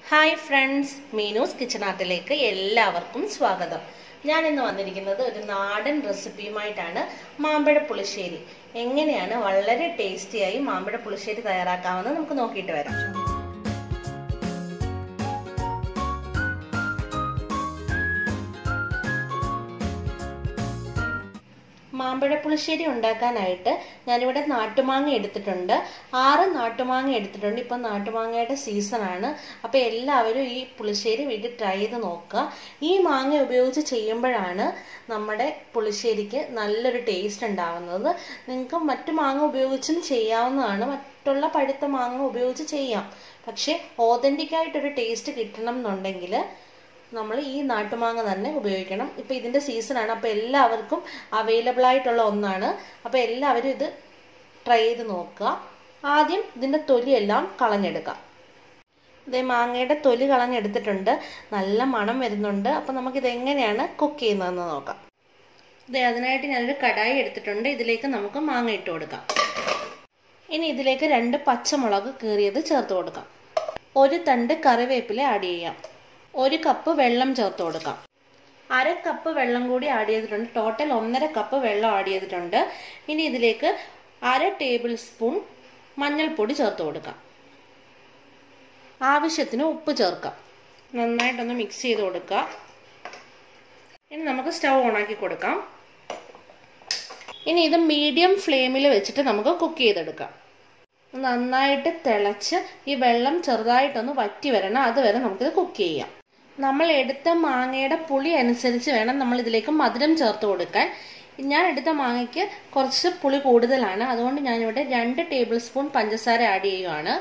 hi friends Meenu's kitchen ആർട്ടിലേക്ക് എല്ലാവർക്കും സ്വാഗതം ഞാൻ ഇന്ന് വന്നിരിക്കുന്നത് ഒരു നാടൻ റെസിപ്പിയുമായിട്ടാണ് മാമ്പഴ പുളിശ്ശേരി എങ്ങനെയാണ് വളരെ ടേസ്റ്റിയായി മാമ്പഴ പുളിശ്ശേരി തയ്യാറാക്കാമെന്ന് നമുക്ക് നോക്കിയിട്ട് വരാം മാമ്പഴ പുളിശ്ശേരി ഉണ്ടാക്കാനായിട്ട് ഞാനിവിടെ നാട്ടുമാങ്ങ എടുത്തിട്ടുണ്ട് ആറ് നാട്ടുമാങ്ങ എടുത്തിട്ടുണ്ട് ഇപ്പം നാട്ടുമാങ്ങയുടെ സീസണാണ് അപ്പോൾ എല്ലാവരും ഈ പുളിശ്ശേരി വീട്ടിൽ ട്രൈ ചെയ്ത് നോക്കുക ഈ മാങ്ങ ഉപയോഗിച്ച് ചെയ്യുമ്പോഴാണ് നമ്മുടെ പുളിശ്ശേരിക്ക് നല്ലൊരു ടേസ്റ്റ് ഉണ്ടാവുന്നത് നിങ്ങൾക്ക് മറ്റു മാങ്ങ ഉപയോഗിച്ചും ചെയ്യാവുന്നതാണ് മറ്റുള്ള പഴുത്ത മാങ്ങ ഉപയോഗിച്ച് ചെയ്യാം പക്ഷേ ഓതൻറ്റിക് ആയിട്ടൊരു ടേസ്റ്റ് കിട്ടണം എന്നുണ്ടെങ്കിൽ നമ്മൾ ഈ നാട്ടുമാങ്ങ തന്നെ ഉപയോഗിക്കണം ഇപ്പം ഇതിൻ്റെ സീസണാണ് അപ്പോൾ എല്ലാവർക്കും അവൈലബിൾ ആയിട്ടുള്ള ഒന്നാണ് അപ്പോൾ എല്ലാവരും ഇത് ട്രൈ ചെയ്ത് നോക്കുക ആദ്യം ഇതിൻ്റെ തൊലിയെല്ലാം കളഞ്ഞെടുക്കാം ഇതേ മാങ്ങയുടെ തൊലി കളഞ്ഞെടുത്തിട്ടുണ്ട് നല്ല മണം വരുന്നുണ്ട് അപ്പോൾ നമുക്കിത് എങ്ങനെയാണ് കുക്ക് ചെയ്യുന്നതെന്ന് നോക്കാം ഇതേ അതിനായിട്ട് ഞാനൊരു കടായി എടുത്തിട്ടുണ്ട് ഇതിലേക്ക് നമുക്ക് മാങ്ങ ഇട്ട് കൊടുക്കാം ഇനി ഇതിലേക്ക് രണ്ട് പച്ചമുളക് കീറിയത് ചേർത്ത് കൊടുക്കാം ഒരു തണ്ട് കറിവേപ്പില ആഡ് ചെയ്യാം ഒരു കപ്പ് വെള്ളം ചേർത്ത് കൊടുക്കാം അര കപ്പ് വെള്ളം കൂടി ആഡ് ചെയ്തിട്ടുണ്ട് ടോട്ടൽ ഒന്നര കപ്പ് വെള്ളം ആഡ് ചെയ്തിട്ടുണ്ട് ഇനി ഇതിലേക്ക് അര ടേബിൾ സ്പൂൺ മഞ്ഞൾപ്പൊടി ചേർത്ത് കൊടുക്കാം ആവശ്യത്തിന് ഉപ്പ് ചേർക്കാം നന്നായിട്ടൊന്ന് മിക്സ് ചെയ്ത് കൊടുക്കുക ഇനി നമുക്ക് സ്റ്റൗ ഓണാക്കി കൊടുക്കാം ഇനി ഇത് മീഡിയം ഫ്ലെയിമിൽ വെച്ചിട്ട് നമുക്ക് കുക്ക് ചെയ്തെടുക്കാം നന്നായിട്ട് തിളച്ച് ഈ വെള്ളം ചെറുതായിട്ടൊന്ന് വറ്റി വരണം അതുവരെ നമുക്കിത് കുക്ക് ചെയ്യാം നമ്മൾ എടുത്ത മാങ്ങയുടെ പുളി അനുസരിച്ച് വേണം നമ്മൾ ഇതിലേക്ക് മധുരം ചേർത്ത് കൊടുക്കാൻ ഞാൻ എടുത്ത മാങ്ങയ്ക്ക് കുറച്ച് പുളി കൂടുതലാണ് അതുകൊണ്ട് ഞാനിവിടെ രണ്ട് ടേബിൾ സ്പൂൺ പഞ്ചസാര ആഡ് ചെയ്യുകയാണ്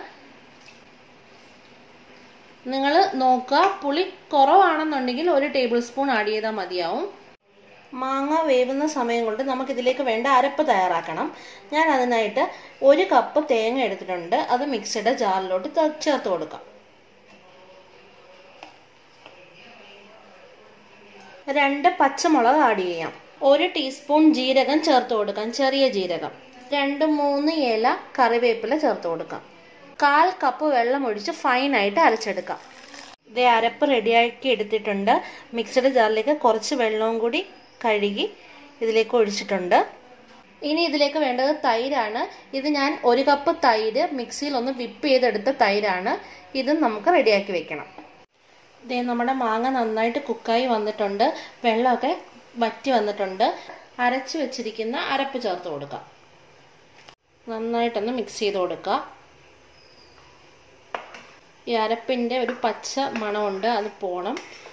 നിങ്ങൾ നോക്കുക പുളി കുറവാണെന്നുണ്ടെങ്കിൽ ഒരു ടേബിൾ സ്പൂൺ ആഡ് ചെയ്താൽ മതിയാവും മാങ്ങ വേവുന്ന സമയം കൊണ്ട് നമുക്കിതിലേക്ക് വേണ്ട അരപ്പ് തയ്യാറാക്കണം ഞാൻ അതിനായിട്ട് ഒരു കപ്പ് തേങ്ങ എടുത്തിട്ടുണ്ട് അത് മിക്സിയുടെ ജാറിലോട്ട് ചേർത്ത് കൊടുക്കാം രണ്ട് പച്ചമുളക് ആഡ് ചെയ്യാം ഒരു ടീസ്പൂൺ ജീരകം ചേർത്ത് കൊടുക്കാം ചെറിയ ജീരകം രണ്ട് മൂന്ന് ഇല കറിവേപ്പില ചേർത്ത് കൊടുക്കാം കാൽ കപ്പ് വെള്ളം ഒഴിച്ച് ഫൈനായിട്ട് അരച്ചെടുക്കാം ഇതേ അരപ്പ് റെഡിയാക്കി എടുത്തിട്ടുണ്ട് മിക്സഡ് ജാറിലേക്ക് കുറച്ച് വെള്ളവും കൂടി കഴുകി ഇതിലേക്ക് ഒഴിച്ചിട്ടുണ്ട് ഇനി ഇതിലേക്ക് വേണ്ടത് തൈരാണ് ഇത് ഞാൻ ഒരു കപ്പ് തൈര് മിക്സിയിൽ ഒന്ന് വിപ്പ് ചെയ്തെടുത്ത തൈരാണ് ഇതും നമുക്ക് റെഡിയാക്കി വെക്കണം ഇതേ നമ്മുടെ മാങ്ങ നന്നായിട്ട് കുക്കായി വന്നിട്ടുണ്ട് വെള്ളമൊക്കെ വറ്റി വന്നിട്ടുണ്ട് അരച്ച് വെച്ചിരിക്കുന്ന അരപ്പ് ചേർത്ത് കൊടുക്കാം നന്നായിട്ടൊന്ന് മിക്സ് ചെയ്ത് കൊടുക്കുക ഈ അരപ്പിൻ്റെ ഒരു പച്ച മണമുണ്ട് അത് പോണം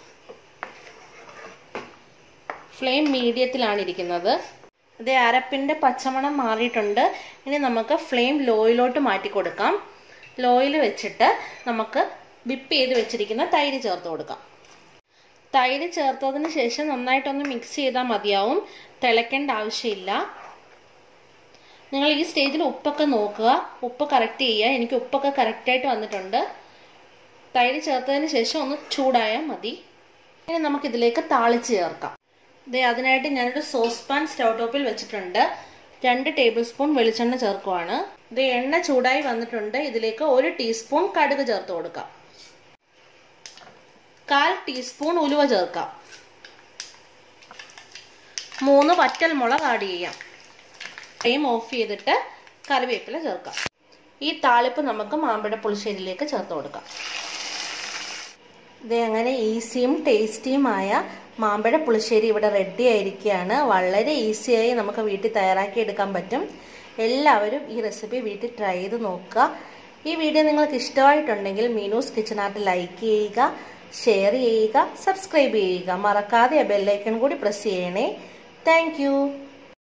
ഫ്ലെയിം മീഡിയത്തിലാണ് ഇരിക്കുന്നത് ഇത് അരപ്പിൻ്റെ പച്ചമണം മാറിയിട്ടുണ്ട് ഇനി നമുക്ക് ഫ്ലെയിം ലോയിലോട്ട് മാറ്റി കൊടുക്കാം ലോയിൽ വെച്ചിട്ട് നമുക്ക് വിപ്പ് ചെയ്ത് വെച്ചിരിക്കുന്ന തൈര് ചേർത്ത് കൊടുക്കാം തൈര് ചേർത്തതിന് ശേഷം നന്നായിട്ടൊന്ന് മിക്സ് ചെയ്താൽ മതിയാവും തിളയ്ക്കേണ്ട ആവശ്യമില്ല നിങ്ങൾ ഈ സ്റ്റേജിൽ ഉപ്പൊക്കെ നോക്കുക ഉപ്പ് കറക്റ്റ് ചെയ്യുക എനിക്ക് ഉപ്പൊക്കെ കറക്റ്റായിട്ട് വന്നിട്ടുണ്ട് തൈര് ചേർത്തതിന് ശേഷം ഒന്ന് ചൂടായാൽ മതി ഇനി നമുക്കിതിലേക്ക് താളിച്ച് ചേർക്കാം ഇത് അതിനായിട്ട് ഞാനൊരു സോസ് പാൻ സ്റ്റൗ ടോപ്പിൽ വെച്ചിട്ടുണ്ട് രണ്ട് ടേബിൾ സ്പൂൺ വെളിച്ചെണ്ണ ചേർക്കുവാണ് ഇത് എണ്ണ ചൂടായി വന്നിട്ടുണ്ട് ഇതിലേക്ക് ഒരു ടീസ്പൂൺ കടുക് ചേർത്ത് കൊടുക്കാം കാൽ ടീസ്പൂൺ ഉലുവ ചേർക്കാം മൂന്ന് വറ്റൽ മുളക് ആഡ് ചെയ്യാം ഫ്ലെയിം ഓഫ് ചെയ്തിട്ട് കറിവേപ്പില ചേർക്കാം ഈ താളിപ്പ് നമുക്ക് മാമ്പഴ പുളിശ്ശേരിയിലേക്ക് ചേർത്ത് കൊടുക്കാം ഇത് അങ്ങനെ ഈസിയും ടേസ്റ്റിയുമായ മാമ്പഴ പുളിശ്ശേരി ഇവിടെ റെഡി ആയിരിക്കുകയാണ് വളരെ ഈസിയായി നമുക്ക് വീട്ടിൽ തയ്യാറാക്കി എടുക്കാൻ പറ്റും എല്ലാവരും ഈ റെസിപ്പി വീട്ടിൽ ട്രൈ ചെയ്ത് നോക്കുക ഈ വീഡിയോ നിങ്ങൾക്ക് ഇഷ്ടമായിട്ടുണ്ടെങ്കിൽ മീനൂസ് കിച്ചൺ ആർട്ട് ലൈക്ക് ചെയ്യുക ഷെയർ ചെയ്യുക സബ്സ്ക്രൈബ് ചെയ്യുക മറക്കാതെ ബെല്ലൈക്കൺ കൂടി പ്രസ് ചെയ്യണേ താങ്ക്